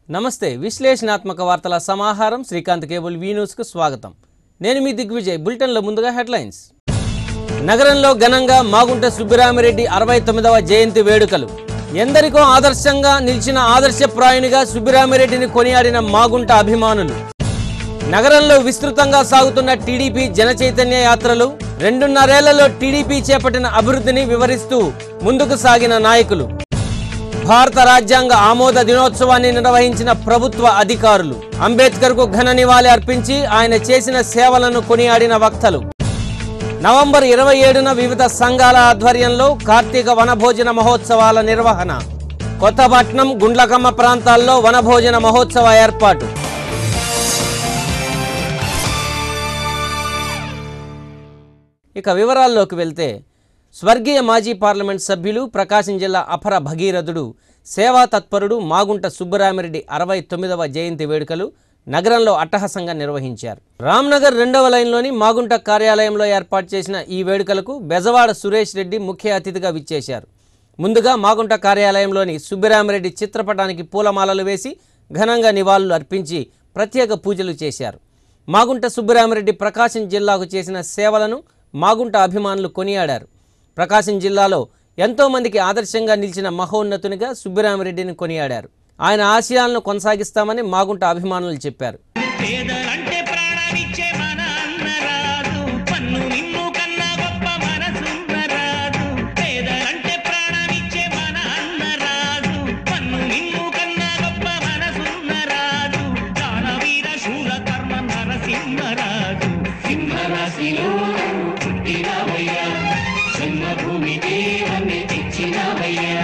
నమస్తే విశ్లేషణాత్మక వార్తల సమాహారం శ్రీకాంత్ కేబుల్ వీ న్యూస్కు స్వాగతం నేను మీ దిగ్విజయ్ బులెటిన్లో ముందుగా హెడ్లైన్స్ నగరంలో ఘనంగా మాగుంట సుబ్బిరామిరెడ్డి అరవై తొమ్మిదవ జయంతి వేడుకలు ఎందరికో ఆదర్శంగా నిలిచిన ఆదర్శప్రాయునిగా సుబ్బిరామిరెడ్డిని కొనియాడిన మాగుంట అభిమానులు నగరంలో విస్తృతంగా సాగుతున్న టీడీపీ జనచైతన్య యాత్రలు రెండున్నరేళ్లలో టీడీపీ చేపట్టిన అభివృద్ధిని వివరిస్తూ ముందుకు సాగిన నాయకులు భారత రాజ్యాంగ ఆమోద దినోత్సవాన్ని నిర్వహించిన ప్రభుత్వ అధికారులు అంబేద్కర్ కు ఘన నివాళి అర్పించి ఆయన చేసిన సేవలను కొనియాడిన వక్తలు నవంబర్ ఇరవై ఏడున వివిధ సంఘాల ఆధ్వర్యంలో కార్తీక వనభోజన మహోత్సవాల నిర్వహణ కొత్తపట్నం గుండ్లకమ్మ ప్రాంతాల్లో వనభోజన మహోత్సవ ఏర్పాటు ఇక వివరాల్లోకి వెళ్తే స్వర్గీయ మాజీ పార్లమెంట్ సభ్యులు ప్రకాశం జిల్లా అపర భగీరథుడు సేవా తత్పరుడు మాగుంట సుబ్బరామిరెడ్డి అరవై తొమ్మిదవ జయంతి వేడుకలు నగరంలో అట్టహాసంగా నిర్వహించారు రామ్నగర్ రెండవ లైన్లోని మాగుంట కార్యాలయంలో ఏర్పాటు చేసిన ఈ వేడుకలకు బెజవాడ సురేష్ రెడ్డి ముఖ్య అతిథిగా విచ్చేశారు ముందుగా మాగుంట కార్యాలయంలోని సుబ్బిరామిరెడ్డి చిత్రపటానికి పూలమాలలు వేసి ఘనంగా నివాళులు అర్పించి ప్రత్యేక పూజలు చేశారు మాగుంట సుబ్బిరామిరెడ్డి ప్రకాశం జిల్లాకు చేసిన సేవలను మాగుంట అభిమానులు కొనియాడారు ప్రకాశం జిల్లాలో ఎంతో మందికి ఆదర్శంగా నిలిచిన మహోన్నతునిగా సుబ్బిరామిరెడ్డిని కొనియాడారు ఆయన ఆశయాలను కొనసాగిస్తామని మాగుంట అభిమానులు చెప్పారు పేదలంటే ప్రాణమిచ్చే మన అన్నరాజు పన్ను నిన్ను కన్నా గొప్ప మనసున్నరాజు పేదలంటే ప్రాణమిచ్చే మన అన్నరాజు పన్ను నిన్ను కన్నా గొప్ప మనసున్నరాజు దానవీర శూర కర్మ నరసింహరాజు సింహరాశిలో పుట్టినవయ్యా జన్మభూమి దేవన్ని తెచ్చినవయ్యా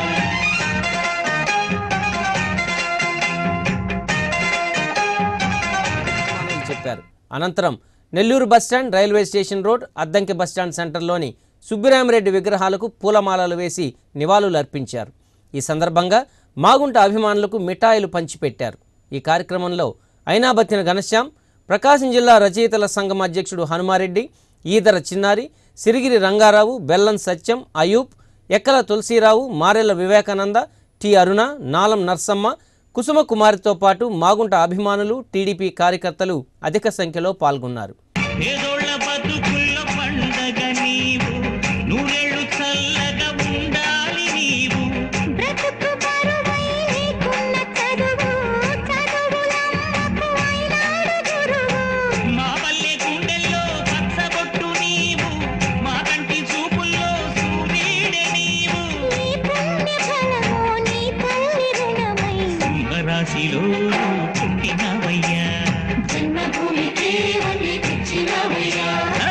అని చెప్పారు అనంతరం Nellore bus stand railway station road Addanki bus stand సెంటర్లోని సుబ్బిరామిరెడ్డి విగ్రహాలకు పూలమాలలు వేసి నివాళులు అర్పించారు ఈ సందర్భంగా మాగుంట అభిమానులకు మిఠాయిలు పంచిపెట్టారు ఈ కార్యక్రమంలో ఐనాబత్తిన ఘనశ్యాం ప్రకాశం జిల్లా రచయితల సంఘం అధ్యక్షుడు హనుమారెడ్డి ఈదర చిన్నారి సిరిగిరి రంగారావు బెల్లం సత్యం అయూబ్ ఎక్కల తులసీరావు మారెల వివేకానంద టి అరుణ నాలం నర్సమ్మ కుసుమ కుమారితో పాటు మాగుంట అభిమానులు టీడీపీ కార్యకర్తలు అధిక సంఖ్యలో పాల్గొన్నారు పేదోళ్ళ బతుకుల్లో పండగ నీవు నూరేళ్ళు చల్లగా ఉండాలి నీవు బ్రతుకు బరువై నీకున్న చదువు చదువులమ్మకు అయినాడు గురువు మా పల్లె గుండెల్లో పచ్చబొట్టు నీవు మా కంటి చూపుల్లో సూర్యుడే నీవు నీ పుణ్య ఫలము నీ తల్లి రుణమై సింహరాశిలో పుట్టినవయ్యా జన్మభూమి దేవుని తెచ్చినవయ్యా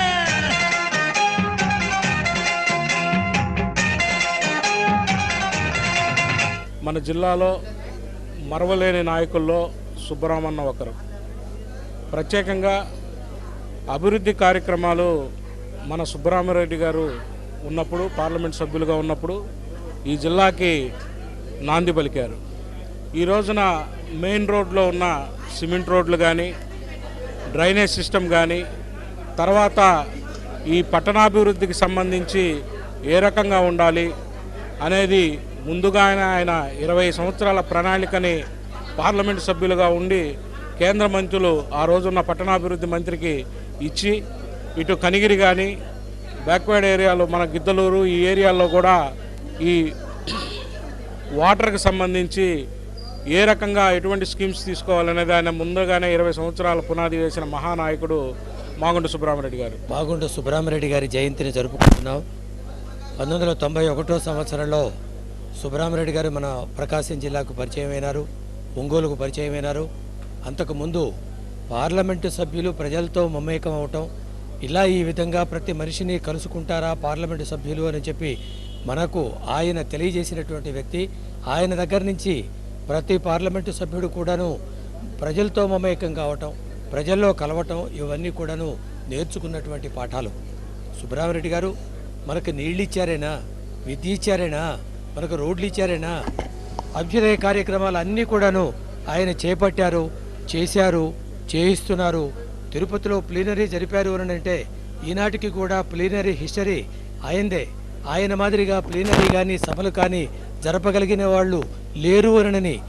మన జిల్లాలో మరవలేని నాయకుల్లో సుబ్బరామన్న ఒకరు ప్రత్యేకంగా అభివృద్ధి కార్యక్రమాలు మన సుబ్బరామరెడ్డి గారు ఉన్నప్పుడు పార్లమెంట్ సభ్యులుగా ఉన్నప్పుడు ఈ జిల్లాకి నాంది పలికారు ఈ రోజున మెయిన్ రోడ్లో ఉన్న సిమెంట్ రోడ్లు కానీ డ్రైనేజ్ సిస్టమ్ కానీ తర్వాత ఈ పట్టణాభివృద్ధికి సంబంధించి ఏ రకంగా ఉండాలి అనేది ముందుగా ఆయన ఆయన ఇరవై సంవత్సరాల ప్రణాళికని పార్లమెంట్ సభ్యులుగా ఉండి కేంద్ర మంత్రులు ఆ రోజున్న పట్టణాభివృద్ధి మంత్రికి ఇచ్చి ఇటు కనిగిరి కానీ బ్యాక్వర్డ్ ఏరియాలో మన గిద్దలూరు ఈ ఏరియాల్లో కూడా ఈ వాటర్కి సంబంధించి ఏ రకంగా ఎటువంటి స్కీమ్స్ తీసుకోవాలనేది ఆయన ముందుగానే ఇరవై సంవత్సరాల పునాది వేసిన మహానాయకుడు మాగుంట సుబ్రహ్మరెడ్డి గారు మాగుంట సుబ్బరామరెడ్డి గారి జయంతిని జరుపుకుంటున్నాం పంతొమ్మిది వందల తొంభై ఒకటో సంవత్సరంలో సుబ్బరామరెడ్డి గారు మన ప్రకాశం జిల్లాకు పరిచయం అయినారు ఒంగోలుకు పరిచయం అయినారు అంతకుముందు పార్లమెంటు సభ్యులు ప్రజలతో మమేకం అవటం ఇలా ఈ విధంగా ప్రతి మనిషిని కలుసుకుంటారా పార్లమెంటు సభ్యులు అని చెప్పి మనకు ఆయన తెలియజేసినటువంటి వ్యక్తి ఆయన దగ్గర నుంచి ప్రతి పార్లమెంటు సభ్యుడు కూడాను ప్రజలతో మమేకం కావటం ప్రజల్లో కలవటం ఇవన్నీ కూడాను నేర్చుకున్నటువంటి పాఠాలు సుబ్బరామరెడ్డి గారు మనకు నీళ్ళు ఇచ్చారేనా విద్య ఇచ్చారేనా మనకు రోడ్లు ఇచ్చారేనా అభ్యుదయ కార్యక్రమాలు అన్నీ కూడాను ఆయన చేపట్టారు చేశారు చేయిస్తున్నారు తిరుపతిలో ప్లీనరీ జరిపారు అని అంటే ఈనాటికి కూడా ప్లీనరీ హిస్టరీ ఆయనదే ఆయన మాదిరిగా ప్లీనరీ కానీ సభలు కానీ జరపగలిగిన వాళ్ళు లేరు అనని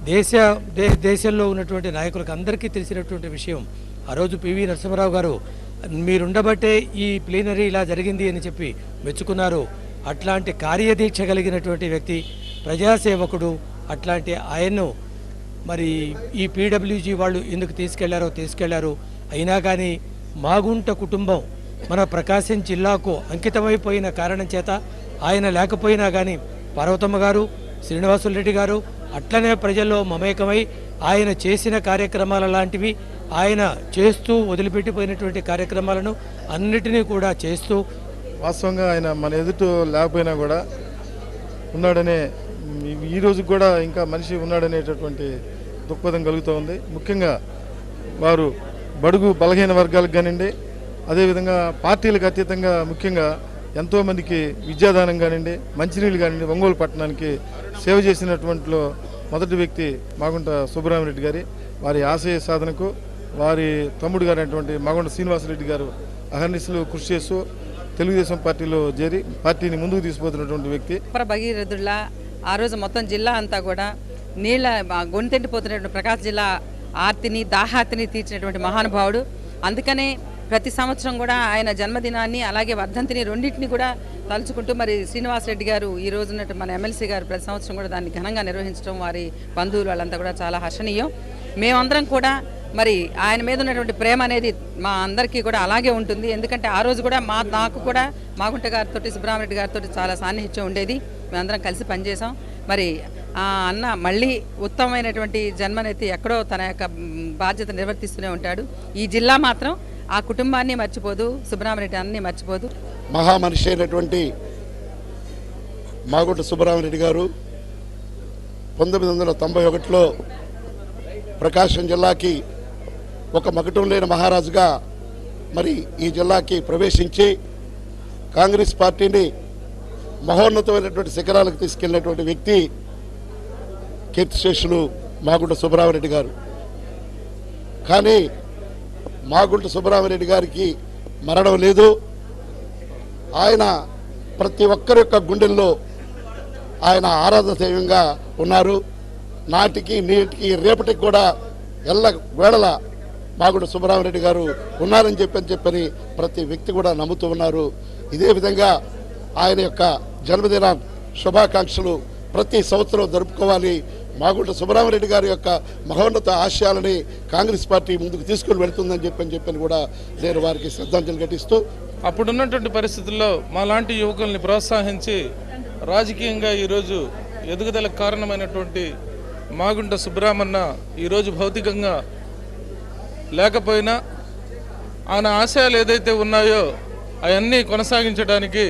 దేశ దే దేశంలో ఉన్నటువంటి నాయకులకు అందరికీ తెలిసినటువంటి విషయం ఆ రోజు పివి నరసింహరావు గారు మీరుండబట్టే ఈ ప్లీనరీ ఇలా జరిగింది అని చెప్పి మెచ్చుకున్నారు అట్లాంటి కార్యదీక్ష కలిగినటువంటి వ్యక్తి ప్రజాసేవకుడు అట్లాంటి ఆయన్ను మరి ఈ పీడబ్ల్యూజీ వాళ్ళు ఎందుకు తీసుకెళ్లారో తీసుకెళ్లారు అయినా కానీ మాగుంట కుటుంబం మన ప్రకాశం జిల్లాకు అంకితమైపోయిన కారణం చేత ఆయన లేకపోయినా కానీ పార్వతమ్మ గారు శ్రీనివాసులు రెడ్డి గారు అట్లనే ప్రజల్లో మమేకమై ఆయన చేసిన కార్యక్రమాల లాంటివి ఆయన చేస్తూ వదిలిపెట్టిపోయినటువంటి కార్యక్రమాలను అన్నిటినీ కూడా చేస్తూ వాస్తవంగా ఆయన మన ఎదుట లేకపోయినా కూడా ఉన్నాడనే ఈ- ఈ రోజు కూడా ఇంకా మనిషి ఉన్నాడనేటటువంటి దృక్పథం కలుగుతూ ఉంది ముఖ్యంగా వారు బడుగు బలహీన వర్గాలకు కానివ్వండి అదేవిధంగా పార్టీలకు అతీతంగా ముఖ్యంగా ఎంతోమందికి విద్యాదానం కానివ్వండి మంచినీళ్ళు కానివ్వండి ఒంగోలు పట్టణానికి సేవ చేసినటువంటిలో మొదటి వ్యక్తి మాగుంట సుబ్బరామరెడ్డి గారి వారి ఆశయ సాధనకు వారి తమ్ముడు గారు అయినటువంటి మాగుంట శ్రీనివాసరెడ్డి గారు అహర్నిశలు కృషి చేస్తూ తెలుగుదేశం పార్టీలో చేరి పార్టీని ముందుకు తీసుకుపోతున్నటువంటి వ్యక్తి అపర భగీరథుల్లా ఆ రోజు మొత్తం జిల్లా అంతా కూడా నీళ్ళ గొంతెండిపోతున్నటువంటి ప్రకాశం జిల్లా ఆర్తిని దాహార్తిని తీర్చినటువంటి మహానుభావుడు అందుకనే ప్రతి సంవత్సరం కూడా ఆయన జన్మదినాన్ని అలాగే వర్ధంతిని రెండింటిని కూడా తలుచుకుంటూ మరి శ్రీనివాసరెడ్డి గారు ఈ రోజు ఉన్నట్టు మన ఎమ్మెల్సీ గారు ప్రతి సంవత్సరం కూడా దాన్ని ఘనంగా నిర్వహించడం వారి బంధువులు వాళ్ళంతా కూడా చాలా హర్షణీయం మేమందరం కూడా మరి ఆయన మీద ఉన్నటువంటి ప్రేమ అనేది మా అందరికీ కూడా అలాగే ఉంటుంది ఎందుకంటే ఆ రోజు కూడా మా నాకు కూడా మాగుంట గారితో సుబ్రహ్మరెడ్డి గారితో చాలా సాన్నిహిత్యం ఉండేది మేమందరం కలిసి పనిచేసాం మరి ఆ అన్న మళ్ళీ ఉత్తమమైనటువంటి జన్మనైతే ఎక్కడో తన యొక్క మ్, బాధ్యత నిర్వర్తిస్తూనే ఉంటాడు ఈ జిల్లా మాత్రం ఆ కుటుంబాన్ని మర్చిపోదు సుబ్రహ్మరెడ్డి అన్ని మర్చిపోదు మహామనిషి అయినటువంటి మాగుంట సుబ్బరామరెడ్డి గారు పంతొమ్మిది వందల తొంభై ఒకటిలో ప్రకాశం జిల్లాకి ఒక మగటం లేని మహారాజుగా మరి ఈ జిల్లాకి ప్రవేశించి కాంగ్రెస్ పార్టీని మహోన్నతమైనటువంటి శిఖరాలకు తీసుకెళ్ళినటువంటి వ్యక్తి కీర్తిశేషులు మాగుంట సుబ్బరామరెడ్డి గారు కానీ మాగుంట సుబ్బరామరెడ్డి గారికి మరణం లేదు ఆయన ప్రతి ఒక్కరి యొక్క గుండెల్లో ఆయన ఆరాధన దైవంగా ఉన్నారు నాటికి నేటికి రేపటికి కూడా ఎల్ల వేళల మాగుడ సుబ్బరామరెడ్డి గారు ఉన్నారని చెప్పని చెప్పని ప్రతి వ్యక్తి కూడా నమ్ముతూ ఉన్నారు ఇదే విధంగా ఆయన యొక్క జన్మదిన శుభాకాంక్షలు ప్రతి సంవత్సరం జరుపుకోవాలి మాగుంట సుబ్బరామరెడ్డి గారి యొక్క మహోన్నత ఆశయాలని కాంగ్రెస్ పార్టీ ముందుకు తీసుకుని వెళ్తుందని చెప్పని చెప్పని కూడా నేను వారికి శ్రద్ధాంజలి ఘటిస్తూ అప్పుడున్నటువంటి పరిస్థితుల్లో మాలాంటి యువకుల్ని ప్రోత్సహించి రాజకీయంగా ఈరోజు ఎదుగుదలకు కారణమైనటువంటి మాగుంట సుబ్రహ్మణ్య ఈరోజు భౌతికంగా లేకపోయినా ఆయన ఆశయాలు ఏదైతే ఉన్నాయో అవన్నీ కొనసాగించడానికి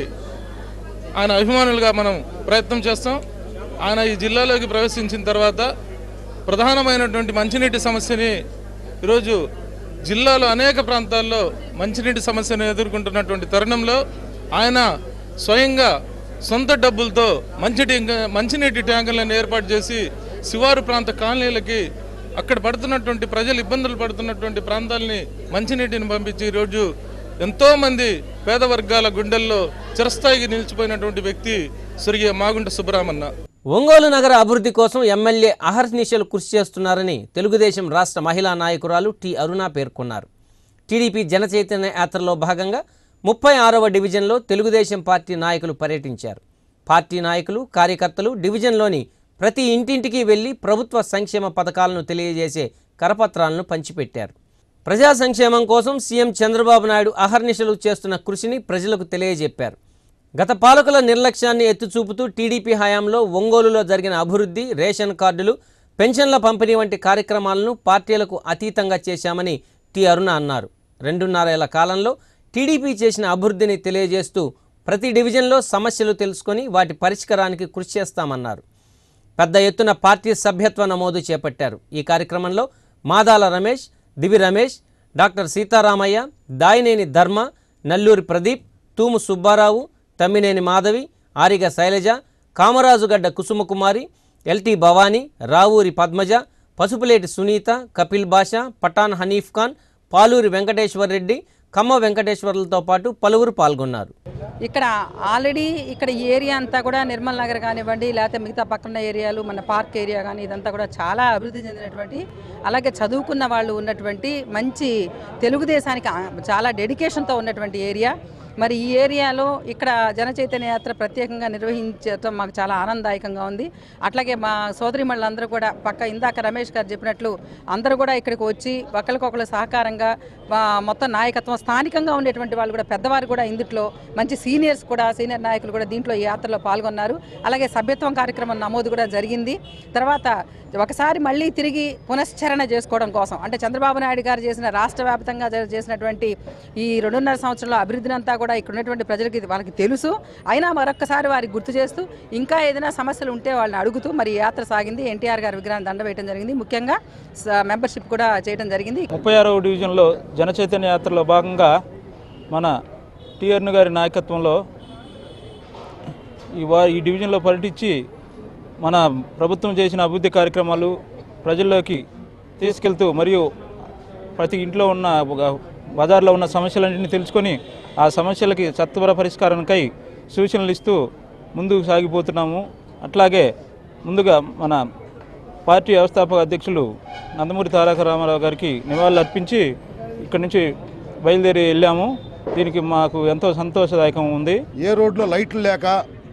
ఆయన అభిమానులుగా మనం ప్రయత్నం చేస్తాం ఆయన ఈ జిల్లాలోకి ప్రవేశించిన తర్వాత ప్రధానమైనటువంటి మంచినీటి సమస్యని ఈరోజు జిల్లాలో అనేక ప్రాంతాల్లో మంచినీటి సమస్యను ఎదుర్కొంటున్నటువంటి తరుణంలో ఆయన స్వయంగా సొంత డబ్బులతో మంచి మంచినీటి ట్యాంకులను ఏర్పాటు చేసి శివారు ప్రాంత కాలనీలకి అక్కడ పడుతున్నటువంటి ప్రజలు ఇబ్బందులు పడుతున్నటువంటి ప్రాంతాలని మంచినీటిని పంపించి ఈరోజు ఎంతోమంది పేద వర్గాల గుండెల్లో చిరస్థాయికి నిలిచిపోయినటువంటి వ్యక్తి స్వర్గీయ మాగుంట సుబ్బరామన్న ఒంగోలు నగర అభివృద్ధి కోసం ఎమ్మెల్యే అహర్నిశలు కృషి చేస్తున్నారని తెలుగుదేశం రాష్ట్ర మహిళా నాయకురాలు టి అరుణ పేర్కొన్నారు టీడీపీ జనచైతన్య యాత్రలో భాగంగా ముప్పై ఆరవ డివిజన్లో తెలుగుదేశం పార్టీ నాయకులు పర్యటించారు పార్టీ నాయకులు కార్యకర్తలు డివిజన్లోని ప్రతి ఇంటింటికి వెళ్లి ప్రభుత్వ సంక్షేమ పథకాలను తెలియజేసే కరపత్రాలను పంచిపెట్టారు ప్రజా సంక్షేమం కోసం సీఎం చంద్రబాబు నాయుడు అహర్నిశలు చేస్తున్న కృషిని ప్రజలకు తెలియజెప్పారు గత పాలకుల నిర్లక్ష్యాన్ని ఎత్తుచూపుతూ టీడీపీ హయాంలో ఒంగోలులో జరిగిన అభివృద్ధి రేషన్ కార్డులు పెన్షన్ల పంపిణీ వంటి కార్యక్రమాలను పార్టీలకు అతీతంగా చేశామని టి అరుణ అన్నారు రెండున్నరేళ్ల కాలంలో టీడీపీ చేసిన అభివృద్ధిని తెలియజేస్తూ ప్రతి డివిజన్లో సమస్యలు తెలుసుకొని వాటి పరిష్కారానికి కృషి చేస్తామన్నారు పెద్ద ఎత్తున పార్టీ సభ్యత్వ నమోదు చేపట్టారు ఈ కార్యక్రమంలో మాదాల రమేష్ దివి రమేష్ డాక్టర్ సీతారామయ్య దాయినేని ధర్మ నల్లూరి ప్రదీప్ తూము సుబ్బారావు తమ్మినేని మాధవి ఆరిగ శైలజ కామరాజుగడ్డ కుసుమకుమారి ఎల్టీ భవానీ రావూరి పద్మజ పసుపులేటి సునీత కపిల్ బాషా పఠాన్ హనీఫ్ ఖాన్ పాలూరి వెంకటేశ్వర్ రెడ్డి కమ్మ వెంకటేశ్వర్లతో పాటు పలువురు పాల్గొన్నారు ఇక్కడ ఆల్రెడీ ఇక్కడ ఈ ఏరియా అంతా కూడా నిర్మల్ నగర్ కానివ్వండి లేకపోతే మిగతా పక్కన ఏరియాలు మన పార్క్ ఏరియా కానీ ఇదంతా కూడా చాలా అభివృద్ధి చెందినటువంటి అలాగే చదువుకున్న వాళ్ళు ఉన్నటువంటి మంచి తెలుగుదేశానికి ఆ- చాలా డెడికేషన్తో ఉన్నటువంటి ఏరియా మరి ఈ ఏరియాలో ఇక్కడ జన చైతన్య యాత్ర ప్రత్యేకంగా నిర్వహించడం మాకు చాలా ఆనందదాయకంగా ఉంది అట్లాగే మా సోదరి అందరూ కూడా పక్క ఇందాక రమేష్ గారు చెప్పినట్లు అందరూ కూడా ఇక్కడికి వచ్చి ఒకరికొకరు సహకారంగా మా మొత్తం నాయకత్వం స్థానికంగా ఉండేటువంటి వాళ్ళు కూడా పెద్దవారు కూడా ఇందుట్లో మంచి సీనియర్స్ కూడా సీనియర్ నాయకులు కూడా దీంట్లో ఈ యాత్రలో పాల్గొన్నారు అలాగే సభ్యత్వం కార్యక్రమం నమోదు కూడా జరిగింది తర్వాత ఒకసారి మళ్ళీ తిరిగి పునశ్చరణ చేసుకోవడం కోసం అంటే చంద్రబాబు నాయుడు గారు చేసిన రాష్ట్ర వ్యాప్తంగా జ- చేసినటువంటి ఈ రెండున్నర సంవత్సరంలో అభివృద్ధిని అంతా కూడా ఇక్కడ ఉన్నటువంటి ప్రజలకి ఇది వాళ్ళకి తెలుసు అయినా మరొక్కసారి వారికి గుర్తు చేస్తూ ఇంకా ఏదైనా సమస్యలు ఉంటే వాళ్ళని అడుగుతూ మరి ఈ యాత్ర సాగింది ఎన్టీఆర్ గారి విగ్రహాన్ని దండ వేయడం జరిగింది ముఖ్యంగా స- మెంబర్షిప్ కూడా చేయడం జరిగింది ముప్పై ఆరవ డివిజన్లో జన చైతన్య యాత్రలో భాగంగా మన టిఆర్ను గారి నాయకత్వంలో ఈ వా ఈ డివిజన్లో పర్యటించి మన ప్రభుత్వం చేసిన అభివృద్ధి కార్యక్రమాలు ప్రజల్లోకి తీసుకెళ్తూ మరియు ప్రతి ఇంట్లో ఉన్న ఒక బజార్లో ఉన్న సమస్యలన్నింటినీ తెలుసుకొని ఆ సమస్యలకి సత్వర పరిష్కారానికై సూచనలు ఇస్తూ ముందుకు సాగిపోతున్నాము అట్లాగే ముందుగా మన పార్టీ వ్యవస్థాపక అధ్యక్షులు నందమూరి తారక రామారావు గారికి నివాళులు అర్పించి ఇక్కడి నుంచి బయలుదేరి వెళ్ళాము దీనికి మాకు ఎంతో సంతోషదాయకం ఉంది ఏ రోడ్లో లైట్లు లేక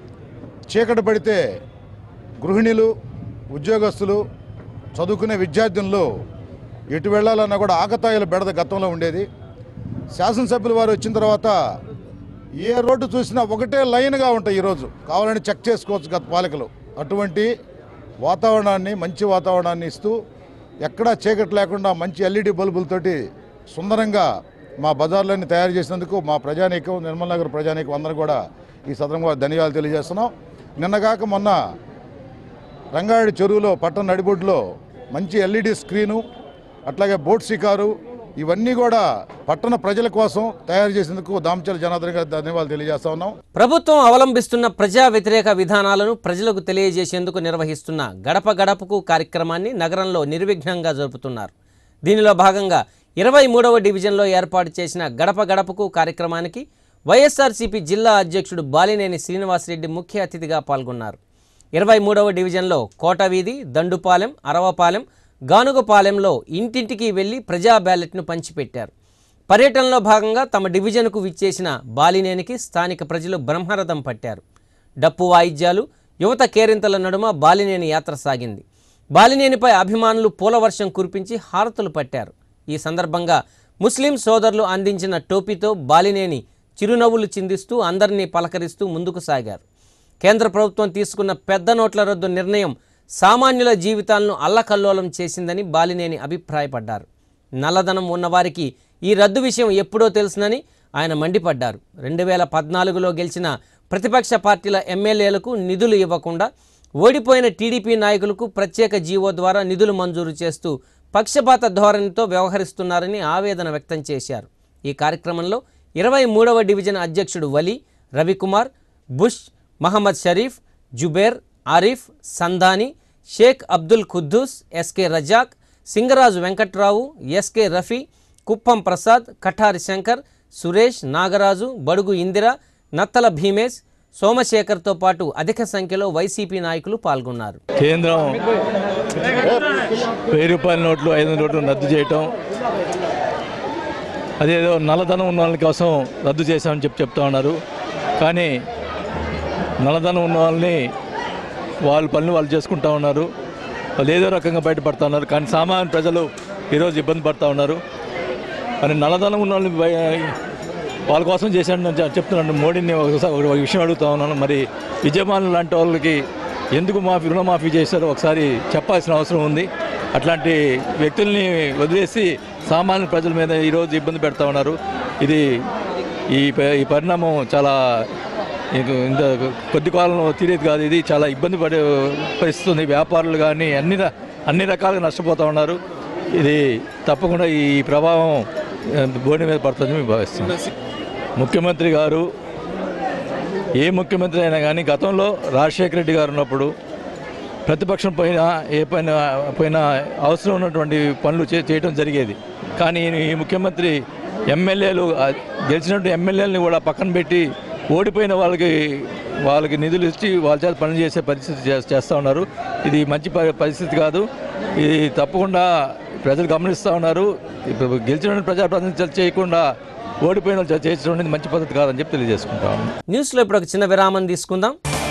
చీకటి పడితే గృహిణులు ఉద్యోగస్తులు చదువుకునే విద్యార్థులు ఎటు వెళ్ళాలన్నా కూడా ఆకతాయిల బెడద గతంలో ఉండేది శాసనసభ్యులు వారు వచ్చిన తర్వాత ఏ రోడ్డు చూసినా ఒకటే లైన్గా ఉంటాయి ఈరోజు కావాలని చెక్ చేసుకోవచ్చు గత పాలకులు అటువంటి వాతావరణాన్ని మంచి వాతావరణాన్ని ఇస్తూ ఎక్కడా చీకటి లేకుండా మంచి ఎల్ఈడి బల్బులతోటి సుందరంగా మా బజార్లన్నీ తయారు చేసినందుకు మా ప్రజానీకం నిర్మల్ నగర్ ప్రజానీకం అందరూ కూడా ఈ సదనంగా ధన్యవాదాలు తెలియజేస్తున్నాం నిన్నగాక మొన్న రంగారెడ్డి చెరువులో పట్టణ నడిబొడ్డులో మంచి ఎల్ఈడి స్క్రీను అట్లాగే బోట్ షికారు ఇవన్నీ కూడా పట్టణ ప్రజల కోసం తయారు చేసేందుకు దామచల జనార్దన్ గారికి ధన్యవాదాలు తెలియజేస్తా ఉన్నాం ప్రభుత్వం అవలంబిస్తున్న ప్రజా వ్యతిరేక విధానాలను ప్రజలకు తెలియజేసేందుకు నిర్వహిస్తున్న గడప గడపకు కార్యక్రమాన్ని నగరంలో నిర్విఘ్నంగా జరుపుతున్నారు దీనిలో భాగంగా ఇరవై మూడవ డివిజన్లో ఏర్పాటు చేసిన గడప గడపకు కార్యక్రమానికి వైఎస్ఆర్సీపీ జిల్లా అధ్యక్షుడు బాలినేని శ్రీనివాసరెడ్డి ముఖ్య అతిథిగా పాల్గొన్నారు ఇరవై మూడవ డివిజన్లో కోటవీధి దండుపాలెం అరవపాలెం గానుగపాలెంలో ఇంటింటికి వెళ్లి ప్రజా బ్యాలెట్ను పంచిపెట్టారు పర్యటనలో భాగంగా తమ డివిజన్కు విచ్చేసిన బాలినేనికి స్థానిక ప్రజలు బ్రహ్మరథం పట్టారు డప్పు వాయిద్యాలు యువత కేరింతల నడుమ బాలినేని యాత్ర సాగింది బాలినేనిపై అభిమానులు పూలవర్షం కురిపించి హారతులు పట్టారు ఈ సందర్భంగా ముస్లిం సోదరులు అందించిన టోపీతో బాలినేని చిరునవ్వులు చిందిస్తూ అందరినీ పలకరిస్తూ ముందుకు సాగారు కేంద్ర ప్రభుత్వం తీసుకున్న పెద్ద నోట్ల రద్దు నిర్ణయం సామాన్యుల జీవితాలను అల్లకల్లోలం చేసిందని బాలినేని అభిప్రాయపడ్డారు నల్లధనం ఉన్నవారికి ఈ రద్దు విషయం ఎప్పుడో తెలుసునని ఆయన మండిపడ్డారు రెండు వేల పద్నాలుగులో గెలిచిన ప్రతిపక్ష పార్టీల ఎమ్మెల్యేలకు నిధులు ఇవ్వకుండా ఓడిపోయిన టీడీపీ నాయకులకు ప్రత్యేక జీవో ద్వారా నిధులు మంజూరు చేస్తూ పక్షపాత ధోరణితో వ్యవహరిస్తున్నారని ఆవేదన వ్యక్తం చేశారు ఈ కార్యక్రమంలో ఇరవై మూడవ డివిజన్ అధ్యక్షుడు Vali Ravikumar Bush Mohammed Sharif Zubair Arif Sandani Sheikh Abdul Khuddus SK Razak Singaraju Venkatrao SK Rafi Kuppam Prasad Katari Shankar Suresh Nagaraju Badugu Indira నత్తల Bhimesh సోమశేఖర్తో పాటు అధిక సంఖ్యలో వైసీపీ నాయకులు పాల్గొన్నారు కేంద్రం వెయ్యి రూపాయల నోట్లు ఐదు వందల నోట్లు రద్దు చేయటం అదేదో నల్లధనం ఉన్న వాళ్ళ కోసం రద్దు చేశామని చెప్పి చెప్తా ఉన్నారు కానీ నల్లధనం ఉన్న వాళ్ళని వాళ్ళ పనులు వాళ్ళు చేసుకుంటా ఉన్నారు వాళ్ళు ఏదో రకంగా బయటపడతా ఉన్నారు కానీ సామాన్య ప్రజలు ఈరోజు ఇబ్బంది పడతా ఉన్నారు కానీ నల్లధనం ఉన్న వాళ్ళని బయ- వాళ్ళ కోసం చేశాను నేను చెప్- చెప్తున్నాను మోడీని ఒకసారి ఒక విషయం అడుగుతా ఉన్నాను మరి విజయమాన్ లాంటి వాళ్ళకి ఎందుకు మాఫీ రుణమాఫీ చేశారో ఒకసారి చెప్పాల్సిన అవసరం ఉంది అట్లాంటి వ్యక్తుల్ని వదిలేసి సామాన్య ప్రజల మీద ఈరోజు ఇబ్బంది పెడతా ఉన్నారు ఇది ఈ ప- ఈ పరిణామం చాలా ఇంక ఇంత కొద్ది కాలంలో తీరేది కాదు ఇది చాలా ఇబ్బంది పడే పరిస్థితి ఉంది వ్యాపారులు కానీ అన్ని ర- అన్ని రకాలుగా నష్టపోతూ ఉన్నారు ఇది తప్పకుండా ఈ ప్రభావం ఆ, బోర్డు మీద పడుతుందని మేము భావిస్తున్నాం ముఖ్యమంత్రి గారు ఏ ముఖ్యమంత్రి అయినా కానీ గతంలో రాజశేఖర రెడ్డి గారు ఉన్నప్పుడు ప్రతిపక్షం పైన ఏ పైన పైన అవసరం ఉన్నటువంటి పనులు చే చేయడం జరిగేది కానీ ఈ ముఖ్యమంత్రి ఎమ్మెల్యేలు ఆ, గెలిచినట్టు ఎమ్మెల్యేలని కూడా పక్కన పెట్టి ఓడిపోయిన వాళ్ళకి వాళ్ళకి నిధులు ఇచ్చి వాళ్ళ చేత పనులు చేసే పరిస్థితి చే- చేస్తూ ఉన్నారు ఇది మంచి ప- పరిస్థితి కాదు ఇది తప్పకుండా ప్రజలు గమనిస్తూ ఉన్నారు ఇప్పుడు గెలిచిన ప్రజాప్రతినిధులు చేయకుండా ఓడిపోయిన వాళ్ళు చేయించడం అనేది మంచి పద్ధతి కాదని చెప్పి తెలియజేసుకుంటాం న్యూస్లో ఇప్పుడు ఒక చిన్న విరామం తీసుకుందాం